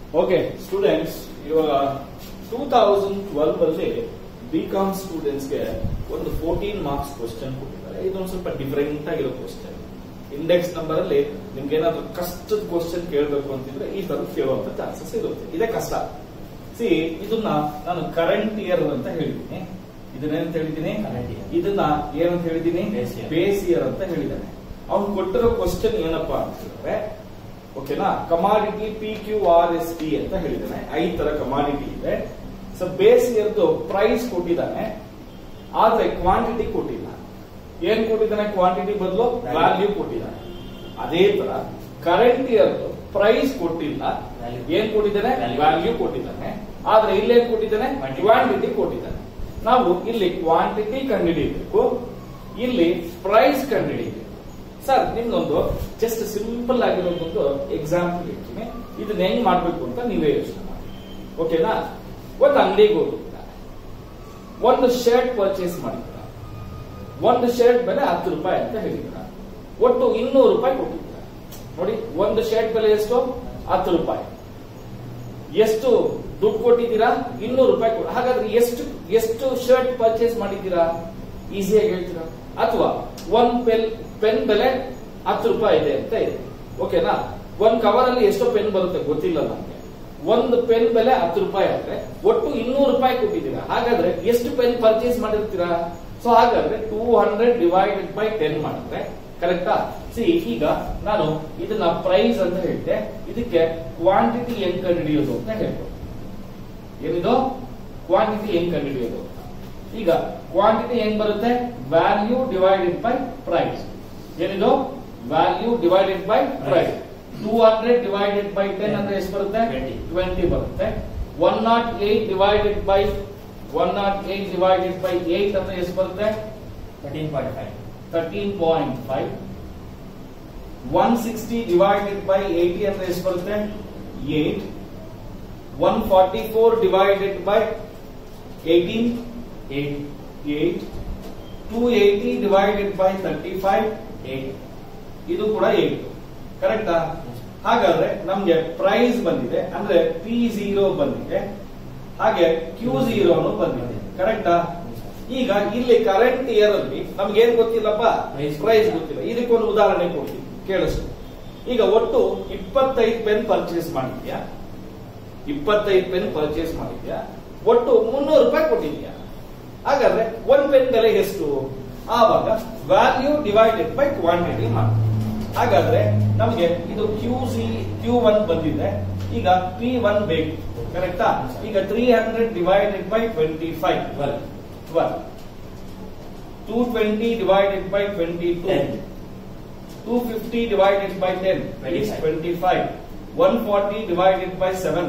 Okay students ಇವಾಗ two thousand twelve ಅಲ್ಲಿ B com ಸ್ಟೂಡೆಂಟ್ಸ್ಗೆ ಒಂದು ಫೋರ್ಟೀನ್ ಮಾರ್ಕ್ಸ್ ಕ್ವಶನ್ ಕೊಟ್ಟಿದ್ದಾರೆ ಇದೊಂದು ಸ್ವಲ್ಪ ಡಿಫರೆಂಟ್ ಆಗಿರೋ ಕ್ವಶನ್ ಇಂಡೆಕ್ಸ್ ನಂಬರ್ ಅಲ್ಲಿ ನಿಮ್ಗೆ ಏನಾದ್ರು ಕಷ್ಟದ ಕ್ವಶನ್ ಕೇಳಬೇಕು ಅಂತಿದ್ರೆ ಈ ತರ ಕೇಳುವಂತ ಚಾನ್ಸಸ್ ಇರುತ್ತೆ ಇದೇ ಕಷ್ಟ ಸಿ ಇದನ್ನ ನಾನು ಕರೆಂಟ್ ಇಯರ್ ಅಂತ ಹೇಳಿದ್ದೀನಿ ಇದನ್ನೇನಂತ ಹೇಳಿದ್ದೀನಿ Current year. ಇದನ್ನ ಏನಂತ ಹೇಳಿದ್ದೀನಿ Base year. ಬೇಸ್ ಇಯರ್ ಅಂತ ಹೇಳಿದ್ದಾನೆ ಅವ್ನು ಕೊಟ್ಟಿರೋ ಕ್ವಶನ್ ಏನಪ್ಪಾ ಅಂತ ಹೇಳಿದ್ರೆ ಓಕೆನಾ commodity P Q R S T ಅಂತ ಹೇಳಿದ್ದಾನೆ ಐದ್ ತರ ಕಮಾಡಿಟಿ ಇದೆ ಸೊ ಬೇಸ್ ಇಯರ್ದು ಪ್ರೈಸ್ ಕೊಟ್ಟಿದ್ದಾನೆ ಆದ್ರೆ ಕ್ವಾಂಟಿಟಿ ಕೊಟ್ಟಿಲ್ಲ ಏನ್ ಕೊಟ್ಟಿದ್ದಾನೆ ಕ್ವಾಂಟಿಟಿ ಬದಲು Value. ವ್ಯಾಲ್ಯೂ ಕೊಟ್ಟಿದ್ದಾನೆ ಅದೇ ತರ ಕರೆಂಟ್ ಇಯರ್ ಪ್ರೈಸ್ ಕೊಟ್ಟಿಲ್ಲ Value. ಏನ್ ಕೊಟ್ಟಿದ್ದಾನೆ Value. ವ್ಯಾಲ್ಯೂ ಕೊಟ್ಟಿದ್ದಾನೆ ಆದ್ರೆ ಇಲ್ಲೇನ್ ಕೊಟ್ಟಿದ್ದಾನೆ Quantity. ಕ್ವಾಂಟಿಟಿ ಕೊಟ್ಟಿದ್ದಾನೆ ನಾವು ಇಲ್ಲಿ ಕ್ವಾಂಟಿಟಿ ಕಂಡುಹಿಡಿಯಬೇಕು ಇಲ್ಲಿ ಪ್ರೈಸ್ ಕಂಡುಹಿಡಿಯಬೇಕು ಸರ್ ನಿಮ್ದೊಂದು ಜಸ್ಟ್ ಸಿಂಪಲ್ ಆಗಿರೋದೊಂದು ಎಕ್ಸಾಂಪಲ್ ಹೇಳ್ತೀನಿ ಇದನ್ನ ಹೆಂಗ್ ಮಾಡ್ಬೇಕು ಅಂತ ನೀವೇ ಯೋಚನೆ ಮಾಡಿ ಓಕೆನಾ ಒಂದು ಅಂಗಡಿಗೆ ಹೋಗಿದ್ದೀರಾ ಒಂದು ಶರ್ಟ್ ಪರ್ಚೇಸ್ ಮಾಡಿದ್ದೀರಾ ಒಂದು ಶರ್ಟ್ ಬೆಲೆ ಹತ್ತು ರೂಪಾಯಿ ಅಂತ ಹೇಳಿದ್ದೀರಾ ಒಟ್ಟು ಇನ್ನೂರು ರೂಪಾಯಿ ಕೊಟ್ಟಿದ್ದೀರಾ ನೋಡಿ ಒಂದು ಶರ್ಟ್ ಬೆಲೆ ಎಷ್ಟು ಹತ್ತು ರೂಪಾಯಿ ಎಷ್ಟು ದುಡ್ಡು ಕೊಟ್ಟಿದ್ದೀರಾ ಇನ್ನೂರು ರೂಪಾಯಿ ಕೊಟ್ಟು ಹಾಗಾದ್ರೆ ಎಷ್ಟು ಎಷ್ಟು ಶರ್ಟ್ ಪರ್ಚೇಸ್ ಮಾಡಿದ್ದೀರಾ ಈಸಿಯಾಗಿ ಹೇಳ್ತೀರಾ ಅಥವಾ ಒಂದ್ ಪೆನ್ ಪೆನ್ ಬೆಲೆ ಹತ್ತು ರೂಪಾಯಿ ಇದೆ ಅಂತ ಇದೆ ಓಕೆನಾ ಒಂದ್ ಕವರ್ ಅಲ್ಲಿ ಎಷ್ಟೋ ಪೆನ್ ಬರುತ್ತೆ ಗೊತ್ತಿಲ್ಲ ನಮ್ಗೆ ಒಂದು ಪೆನ್ ಬೆಲೆ ಹತ್ತು ರೂಪಾಯಿ ಆದ್ರೆ ಒಟ್ಟು ಇನ್ನೂರು ರೂಪಾಯಿ ಕೊಟ್ಟಿದ್ದೀರಾ ಹಾಗಾದ್ರೆ ಎಷ್ಟು ಪೆನ್ ಪರ್ಚೇಸ್ ಮಾಡಿರ್ತೀರಾ ಸೊ ಹಾಗಾದ್ರೆ two hundred divided by ten ಮಾಡಿದ್ರೆ ಕರೆಕ್ಟಾ ಸಿ ಈಗ ನಾನು ಇದನ್ನ ಪ್ರೈಸ್ ಅಂತ ಹೇಳಿದೆ ಇದಕ್ಕೆ ಕ್ವಾಂಟಿಟಿ ಹೆಂಗ್ ಕಂಡುಹಿಡಿಯೋದು ಅಂತ ಹೇಳ್ಬೋದು ಏನಿದು ಕ್ವಾಂಟಿಟಿ ಹೆಂಗ್ ಕಂಡುಹಿಡಿಯೋದು ಅಂತ ಈಗ ಕ್ವಾಂಟಿಟಿ ಹೆಂಗ್ ಬರುತ್ತೆ ವ್ಯಾಲ್ಯೂ ಡಿವೈಡೆಡ್ ಬೈ ಪ್ರೈಸ್ ಏನಿದು value divided by price two hundred divided by ten ಅಂದ್ರೆ ಎಷ್ಟು ಬರುತ್ತೆ 20. ಟ್ವೆಂಟಿ ಬರುತ್ತೆ one not eight divided by one not eight divided by eight ಅಂದ್ರೆ ಎಷ್ಟು ಬರುತ್ತೆ thirteen point five thirteen point five one sixty divided by eighty ಅಂದ್ರೆ ಎಷ್ಟು ಬರುತ್ತೆ eight one forty four divided by eighteen eight eight two eighty divided by thirty five eight ಇದು ಕೂಡ eight ಕರೆಕ್ಟಾ ಹಾಗಾದ್ರೆ ನಮ್ಗೆ ಪ್ರೈಸ್ ಬಂದಿದೆ ಅಂದ್ರೆ ಪಿ ಝೀರೋ ಬಂದಿದೆ ಹಾಗೆ ಕ್ಯೂ ಝೀರೋನು ಬಂದಿದೆ ಕರೆಕ್ಟಾ ಈಗ ಇಲ್ಲಿ ಕರೆಂಟ್ ಇಯರ್ ಅಲ್ಲಿ ನಮ್ಗೆ ಏನ್ ಗೊತ್ತಿಲ್ಲಪ್ಪ Price ಪ್ರೈಸ್ ಗೊತ್ತಿಲ್ಲ. ಗೊತ್ತಿಲ್ಲ ಇದಕ್ಕೊಂದು ಉದಾಹರಣೆ ಕೊಡ್ತೀನಿ ಕೇಳಿಸು ಈಗ ಒಟ್ಟು ಇಪ್ಪತ್ತೈದು ಪೆನ್ ಪರ್ಚೇಸ್ ಮಾಡಿದ್ಯಾ ಇಪ್ಪತ್ತೈದು ಪೆನ್ ಪರ್ಚೇಸ್ ಮಾಡಿದ್ಯಾ ಒಟ್ಟು ಮುನ್ನೂರು ರೂಪಾಯಿ ಕೊಟ್ಟಿದ್ಯಾ ಹಾಗಾದ್ರೆ ಒಂದ್ ಪೆನ್ ಬೆಲೆ ಎಷ್ಟು ಆವಾಗ ವ್ಯಾಲ್ಯೂ ಡಿವೈಡೆಡ್ ಬೈ ಕ್ವಾಂಟಿಟಿ ಮಾಡಿ ಹಾಗಾದ್ರೆ ನಮಗೆ ಇದು ಕ್ಯೂ ಸಿ ಕ್ಯೂ ಒನ್ ಬಂದಿದೆ ಈಗ ಪಿ ಒನ್ ಬೇಕು ಕರೆಕ್ಟಾ ಈಗ three hundred divided by twenty five twelve twelve two twenty divided by twenty two ten 250 divided by 10 is 25. 140 divided by 7,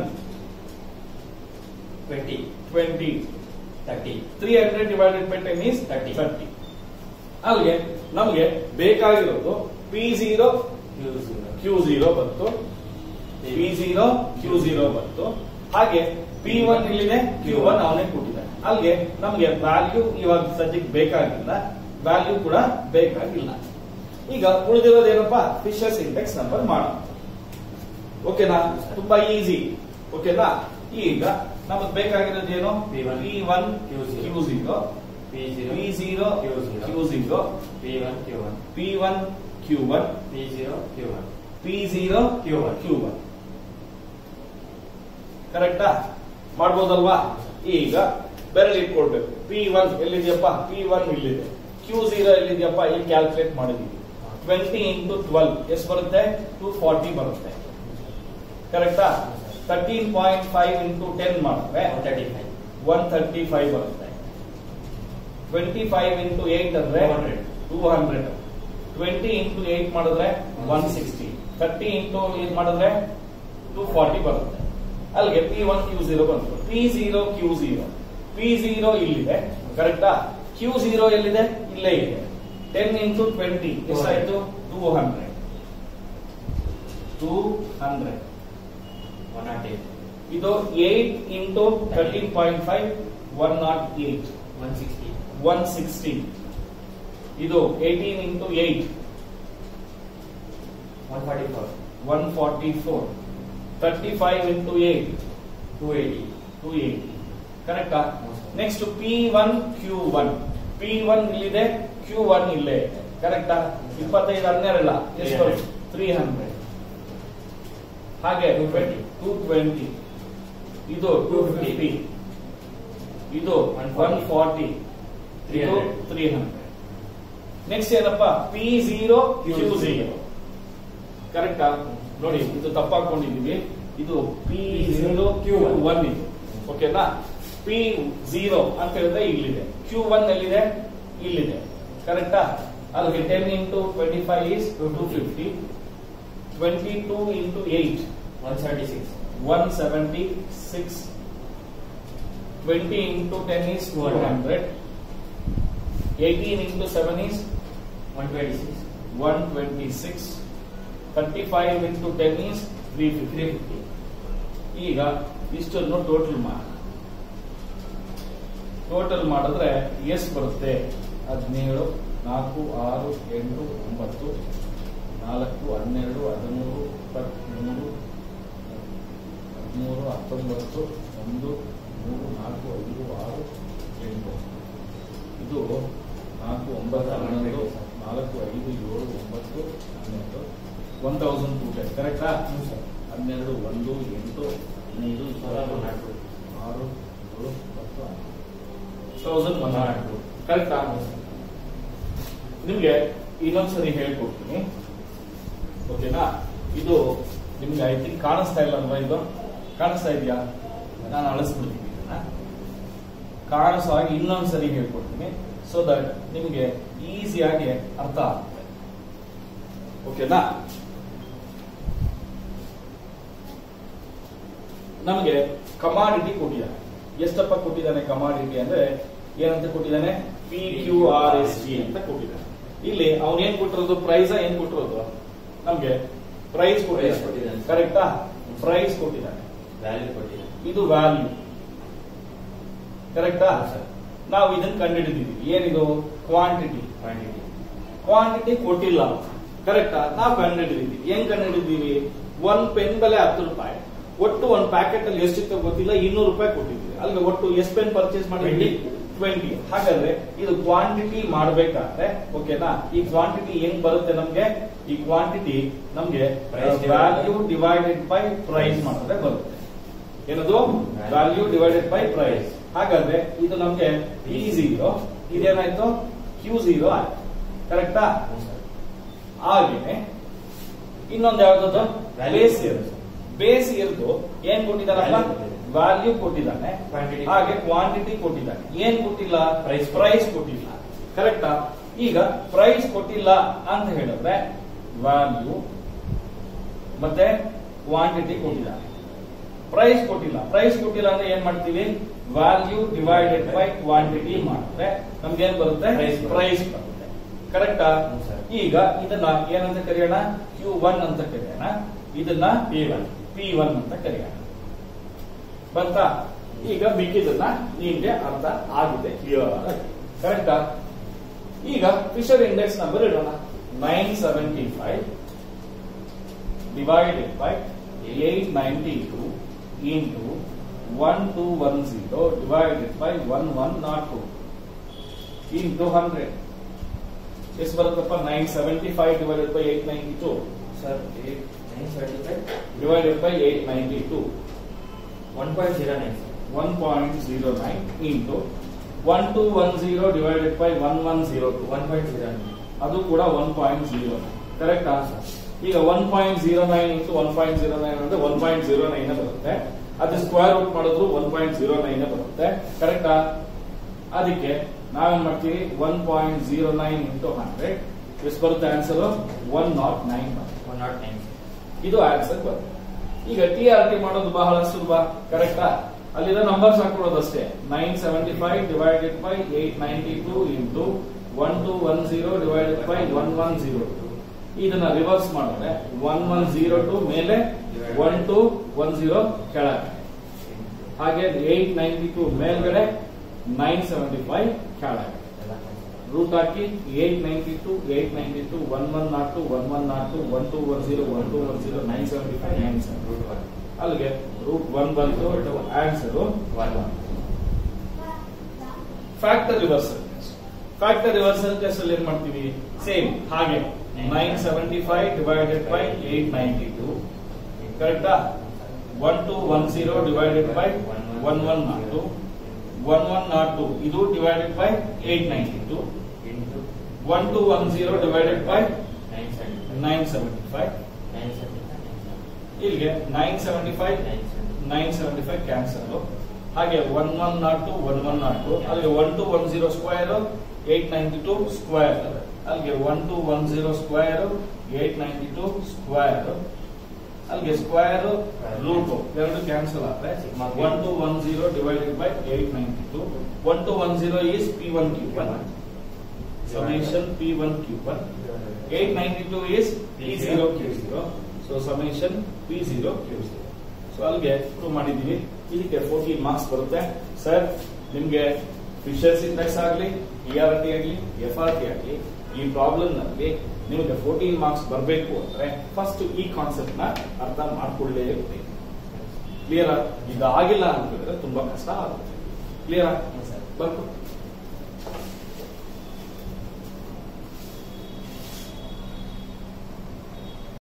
twenty 20. Thirty 300 divided by 10 is 30. 30. ಅಲ್ಲಿಗೆ ನಮಗೆ ಬೇಕಾಗಿರೋದು P zero Q zero ಬಂತು P zero Q zero ಬಂತು ಹಾಗೆ P one ಇಲ್ಲಿದೆ Q one ಅವನೇ ಕೊಟ್ಟಿದ್ದಾನೆ ಅಲ್ಲಿಗೆ ನಮಗೆ ವ್ಯಾಲ್ಯೂ ಇವಾಗ ಸದ್ಯಕ್ಕೆ ಬೇಕಾಗಿಲ್ಲ ವ್ಯಾಲ್ಯೂ ಕೂಡ ಬೇಕಾಗಿಲ್ಲ ಈಗ ಉಳಿದಿರೋದೇನಪ್ಪ ಫಿಶರ್ಸ್ ಇಂಡೆಕ್ಸ್ ನಂಬರ್ ಮಾಡೋಣ ಓಕೆನಾ ತುಂಬಾ ಈಸಿ ಓಕೆನಾ ಈಗ ನಮಗ್ ಬೇಕಾಗಿರೋದು ಏನು P1, P one Q0. Q zero P zero P zero Q0. Q zero P one Q one P one Q one P zero Q one P zero Q1. Q one ಕರೆಕ್ಟಾ ಮಾಡ್ಬೋದಲ್ವಾ ಈಗ ಬೆರಳು ಇಟ್ಕೊಳ್ಬೇಕು ಪಿ ಒನ್ ಎಲ್ಲಿದೆಯಪ್ಪ P one ಇಲ್ಲಿದೆ Q zero ಎಲ್ಲಿದೆಯಪ್ಪ ಇಲ್ಲಿ calculate ಮಾಡಿದೀವಿ ಟ್ವೆಂಟಿ ಇಂಟು ಟ್ವೆಲ್ ಎಷ್ಟು ಬರುತ್ತೆ ಟು ಫಾರ್ಟಿ ಬರುತ್ತೆ ಕರೆಕ್ಟಾ thirteen point five into ten ಮಾಡಿದ್ರೆ one thirty five one thirty five ಬರುತ್ತೆ ಟ್ವೆಂಟಿ ಫೈವ್ ಇಂಟು ಏಟ್ ಅಂದ್ರೆ 200. Two hundred twenty into eight ಮಾಡಿದ್ರೆ one sixty thirty into eight ಮಾಡಿದ್ರೆ ಟೂ ಫಾರ್ಟಿ ಬರುತ್ತೆ ಅಲ್ಲಿಗೆ ಪಿ ಒನ್ ಕ್ಯೂ ಝೀರೋ ಬಂತು P zero Q zero P zero ಇಲ್ಲಿದೆ ಕರೆಕ್ಟಾ Q zero ಎಲ್ಲಿದೆ ಇಲ್ಲೇ ಇದೆ ಟೆನ್ ಇಂಟು ಟ್ವೆಂಟಿ ಎಷ್ಟಾಯ್ತು two hundred two hundred one not eight ಇದು eight into thirteen point five one not eight one sixty one sixty ಇದು eighteen into eight one forty four one forty four thirty five into eight two eighty two eighty ಕರೆಕ್ಟಾ hmm sir. Next P one Q one P one ಇಲ್ಲಿದೆ Q one ಇಲ್ಲೇ ಇದೆ ಕರೆಕ್ಟಾ ಇಪ್ಪತ್ತೈದು ಹನ್ನೆರಡಲ್ಲ ಎಷ್ಟು 300. Three hundred ಹಾಗೆ 220. Two twenty ಇದು two fifty ಇದು ಒನ್ 140. ಫಾರ್ಟಿ ಇದು 300. ತ್ರೀ ಹಂಡ್ರೆಡ್ ನೆಕ್ಸ್ಟ್ ಏನಪ್ಪ P zero Q Q zero ಕರೆಕ್ಟಾ ನೋಡಿ ಇದು ತಪ್ಪಾಕೊಂಡಿದೀವಿ ಇದು ಪಿ ಝೀರೋ ಕ್ಯೂ ಒನ್ ಇದು ಓಕೆನಾ ಪಿ ಝೀರೋ ಅಂತ ಹೇಳಿದ್ರೆ ಇಲ್ಲಿದೆ ಕ್ಯೂ ಒನ್ ಎಲ್ಲಿದೆ ಇಲ್ಲಿದೆ ಕರೆಕ್ಟಾ ಅದಕ್ಕೆ ten into twenty five is two fifty twenty two into eight one seventy six one seventy six twenty into ten is two 200. Hundred eighteen into seven is one twenty six one twenty six thirty five into ten is three fifty three fifty ಈಗ ಇಷ್ಟನ್ನು total ಮಾಡಿ total ಮಾಡಿದ್ರೆ ಎಷ್ಟು ಬರುತ್ತೆ ಹದಿನೇಳು ನಾಲ್ಕು ಆರು ಎಂಟು ಒಂಬತ್ತು ನಾಲ್ಕು ಹನ್ನೆರಡು ಹದಿಮೂರು ಇಪ್ಪತ್ತ್ಮೂರು ಹದಿಮೂರು ಹತ್ತೊಂಬತ್ತು ಒಂದು ಮೂರು ನಾಲ್ಕು ಐದು ಆರು ಎಂಟು ಇದು ನಾಲ್ಕು ಒಂಬತ್ತು ಹನ್ನೊಂದು ನಾಲ್ಕು ಐದು ಏಳು ಒಂಬತ್ತು ಹನ್ನೆರಡು ಒನ್ ತೌಸಂಡ್ ಟೂ ಟೆನ್ ಕರೆಕ್ಟಾ ಹ್ಞೂ ಸರ್ ಹನ್ನೆರಡು ಒಂದು ಎಂಟು ಹದಿನೈದು ಸಾವಿರದ ಇಪ್ಪತ್ತು ನಾಲ್ಕು ಆರು ಏಳು ಹತ್ತು ತೌಸಂಡ್ ಒನ್ ಹಂಡ್ರೆಡ್ ಕರೆಕ್ಟಾ ನಿಮ್ಗೆ ಇನ್ನೊಂದ್ಸರಿ ಹೇಳ್ಕೊಡ್ತೀನಿ ಓಕೆನಾ ಇದು ನಿಮ್ಗೆ ಐ ಥಿಂಕ್ ಕಾಣಿಸ್ತಾ ಇಲ್ಲ ಅಲ್ವಾ ಇದು ಕಾಣಿಸ್ತಾ ಇದೆಯಾ ನಾನು ಅಳಿಸ್ಬಿಡ್ತೀನಿ ಇದನ್ನ ಕಾಣಿಸೋ ಹಾಗೆ ಇನ್ನೊಂದ್ಸರಿ ಹೇಳ್ಕೊಡ್ತೀನಿ ಸೊ ದಟ್ ನಿಮ್ಗೆ ಈಸಿಯಾಗಿ ಅರ್ಥ ಆಗುತ್ತೆ ಓಕೆನಾ ನಮಗೆ ಕಮಾಡಿಟಿ ಕೊಟ್ಟಿದ್ದಾನೆ ಎಷ್ಟಪ್ಪ ಕೊಟ್ಟಿದ್ದಾನೆ ಕಮಾಡಿಟಿ ಅಂದ್ರೆ ಏನಂತ ಕೊಟ್ಟಿದ್ದಾನೆ P Q R S T ಅಂತ ಕೊಟ್ಟಿದ್ದಾನೆ ಇಲ್ಲಿ ಅವನ್ ಏನ್ ಕೊಟ್ಟಿರೋದು ಪ್ರೈಸ್ ಏನ್ ಕೊಟ್ಟಿರೋದು ನಮ್ಗೆ ಪ್ರೈಸ್ Price ಕೊಟ್ಟಿದ್ದಾನೆ ಕೊಟ್ಟಿದ್ದಾನೆ. ಕರೆಕ್ಟಾ ಪ್ರೈಸ್ ಕೊಟ್ಟಿದ್ದಾನೆ ವ್ಯಾಲ್ಯೂ ಕೊಟ್ಟಿದೆ ಇದು ವ್ಯಾಲ್ಯೂ ಕರೆಕ್ಟಾ ಹೌದು ಸರ್. ನಾವು ಇದನ್ನ ಕಂಡುಹಿಡಿದಿದ್ದೀವಿ ಏನಿದು ಕ್ವಾಂಟಿಟಿ ಕ್ವಾಂಟಿಟಿ ಕ್ವಾಂಟಿಟಿ ಕೊಟ್ಟಿಲ್ಲ ಕರೆಕ್ಟಾ ನಾವು ಕಂಡುಹಿಡಿದಿದ್ದೀವಿ ಏನ್ ಕಂಡುಹಿಡಿದೀವಿ ಒಂದ್ ಪೆನ್ ಬೆಲೆ ಹತ್ತು ರೂಪಾಯಿ ಒಟ್ಟು ಒಂದ್ ಪ್ಯಾಕೆಟ್ ಅಲ್ಲಿ ಎಷ್ಟಿತ್ತು ಗೊತ್ತಿಲ್ಲ ಇನ್ನೂರು ರೂಪಾಯಿ ಕೊಟ್ಟಿದ್ದೀವಿ ಅಲ್ಲಿಗೆ ಒಟ್ಟು ಎಷ್ಟು ಪೆನ್ ಪರ್ಚೇಸ್ ಮಾಡಿದ್ವಿ ಟ್ವೆಂಟಿ ಹಾಗಾದ್ರೆ ಇದು ಕ್ವಾಂಟಿಟಿ ಮಾಡಬೇಕಾದ್ರೆ ಓಕೆನಾ ಈ ಕ್ವಾಂಟಿಟಿ ಹೆಂಗ್ ಬರುತ್ತೆ ನಮ್ಗೆ ಈ ಕ್ವಾಂಟಿಟಿ ನಮ್ಗೆ Price divided value divided by price ಮಾಡಿದ್ರೆ ಬರುತ್ತೆ ಏನದು ವ್ಯಾಲ್ಯೂ ಡಿವೈಡೆಡ್ ಬೈ ಪ್ರೈಸ್ ಹಾಗಾದ್ರೆ ಇದು ನಮ್ಗೆ ಪಿ ಝೀರೋ ಇದೇನಾಯ್ತು ಕ್ಯೂ ಝೀರೋ ಆಯ್ತು ಕರೆಕ್ಟಾ ಹ್ಞೂ ಸರ್ ಹಾಗೇನೆ ಇನ್ನೊಂದು ಯಾವ್ದದು Value ಬೇಸ್ ಕೊಟ್ಟಿದ್ದಾರೆ. ಇಯರ್ ಬೇಸ್ ಇಯರ್ದು ಏನ್ ಕೊಟ್ಟಿದಾರಪ್ಪ Value ಕೊಟ್ಟಿದ್ದಾರೆ. ವ್ಯಾಲ್ಯೂ ಕೊಟ್ಟಿದ್ದಾನೆ Quantity. ಹಾಗೆ ಕ್ವಾಂಟಿಟಿ ಕೊಟ್ಟಿದ್ದಾನೆ ಏನ್ ಕೊಟ್ಟಿಲ್ಲ Price. ಪ್ರೈಸ್ ಕೊಟ್ಟಿಲ್ಲ ಕರೆಕ್ಟಾ ಈಗ ಪ್ರೈಸ್ ಕೊಟ್ಟಿಲ್ಲ ಅಂತ ಹೇಳಿದ್ರೆ ವ್ಯಾಲ್ಯೂ ಮತ್ತೆ ಕ್ವಾಂಟಿಟಿ ಕೊಟ್ಟಿದ್ದಾನೆ ಪ್ರೈಸ್ ಕೊಟ್ಟಿಲ್ಲ ಪ್ರೈಸ್ ಕೊಟ್ಟಿಲ್ಲ ಅಂದ್ರೆ ಏನ್ ಮಾಡ್ತೀವಿ ವ್ಯಾಲ್ಯೂ ಡಿವೈಡೆಡ್ ಬೈ ಕ್ವಾಂಟಿಟಿ ಮಾಡಿದ್ರೆ ನಮ್ಗೆ ಏನ್ ಬರುತ್ತೆ Price ಬರುತ್ತೆ. ಪ್ರೈಸ್ ಬರುತ್ತೆ ಕರೆಕ್ಟಾ ಹ್ಮ್ ಸರ್. ಈಗ ಇದನ್ನ ಏನಂತ ಕರೆಯೋಣ ಕ್ಯೂ ಒನ್ ಅಂತ ಕರೆಯೋಣ ಇದನ್ನ ಪಿ ಒನ್ ಪಿ ಒನ್ ಅಂತ ಕರೆಯೋಣ ಬಂತಾ ಈಗ ಮಿಕ್ಕಿದನ್ನ ನಿಮ್ಗೆ ಅರ್ಥ ಆಗಿದೆ ಕ್ಲಿಯರ್ ಆಗಿ ಕರೆಕ್ಟಾ ಈಗ ಫಿಶರ್ ಇಂಡೆಕ್ಸ್ ನಂಬರ್ ಇಡೋಣ nine seventy five divided by eight ninety two into one two one zero divided by one one not two into hundred ಎಷ್ಟು ಬರುತ್ತಪ್ಪ nine seventy five divided by eight ninety two sir eight nine seventy five divided by eight ninety two one point zero nine sir one point zero nine into one two one zero divided by one one zero two one point zero nine ಅದು ಕೂಡ one point zero ಕರೆಕ್ಟಾ ಈಗ one point zero nine into one point zero nine ಅಂದ್ರೆ one point zero nine ಬರುತ್ತೆ ಅದು square root ಮಾಡಿದ್ರು one point zero nine ಬರುತ್ತೆ ಕರೆಕ್ಟಾ ಅದಕ್ಕೆ ನಾವೇನ್ ಮಾಡ್ತೀವಿ one point zero nine into hundred ಎಷ್ಟು ಬರುತ್ತೆ answer one not nine one not nine ಇದು ಆನ್ಸರ್ ಬರುತ್ತೆ ಈಗ ಟಿ ಆರ್ ಟಿ ಮಾಡೋದು ಬಹಳ ಸುಲಭ ಕರೆಕ್ಟಾ ಅಲ್ಲಿರೋ ನಂಬರ್ಸ್ ಹಾಕೊಳ್ಳೋದು ಅಷ್ಟೇ nine seventy five divided by eight ninety two into one two one zero divided by one one zero two ಇದನ್ನ ರಿವರ್ಸ್ ಮಾಡಿದ್ರೆ ಒನ್ ಒನ್ ಜೀರೋ ಟು ಮೇಲೆ ಒನ್ ಟು ಒನ್ ಜೀರೋ ಕೆಳಗೆ ಹಾಗೆ ಏಟ್ ನೈಂಟಿ ಟೂ ಮೇಲ್ಗಡೆ nine seventy five ಕೆಳಗೆ ಎಲ್ಲ root ಹಾಕಿ eight ninety two eight ninety two one one not two one one not two one two one zero one two one zero nine seventy five nine seven root one ಅಲ್ಲಿಗೆ root one ಬಂತು answer one one factor reversal factor reversal test ಅಲ್ಲಿ ಏನ್ ಮಾಡ್ತೀವಿ same ಹಾಗೆ nine seventy five divided by eight ninety two ಕರೆಕ್ಟಾ one two one zero divided by one one not two one one not two ಇದು divided by eight ninety two into one two one zero divided by nine seventy nine seventy five nine seventy five nine seventy ಇಲ್ಲಿಗೆ nine seventy five nine seventy nine seventy five cancel ಹಾಗೆ one one not two one one not two ಅಲ್ಲಿಗೆ one two one zero square eight ninety two square ಅಲ್ಲಿಗೆ one two one zero square eight ninety two square ಅಲ್ಲಿಗೆ square root ಎರಡು cancel ಆದ್ರೆ one two one zero divided by eight ninety two one two one zero is P one Q one summation P one Q one eight ninety to is P zero Q zero so summation P zero Q zero so ಅಲ್ಲಿಗೆ prove ಮಾಡಿದೀವಿ ಇದಕ್ಕೆ fourteen marks ಬರುತ್ತೆ sir ನಿಮ್ಗೆ Fisher's index ಆಗಲಿ E R T ಆಗಲಿ F R T ಆಗಲಿ ಈ problem ನಲ್ಲಿ ನಿಮಗೆ ಫೋರ್ಟೀನ್ ಮಾರ್ಕ್ಸ್ ಬರಬೇಕು ಅಂದ್ರೆ ಫಸ್ಟ್ ಈ ಕಾನ್ಸೆಪ್ಟ್ ನ ಅರ್ಥ ಮಾಡ್ಕೊಳ್ಳೇಬೇಕು ಕ್ಲಿಯರ್ ಇದಾಗಿಲ್ಲ ಅಂತ ಹೇಳಿದ್ರೆ ತುಂಬಾ ಕಷ್ಟ ಆಗುತ್ತೆ ಕ್ಲಿಯರ್ ಸರ್ ಬರ್ಕೊ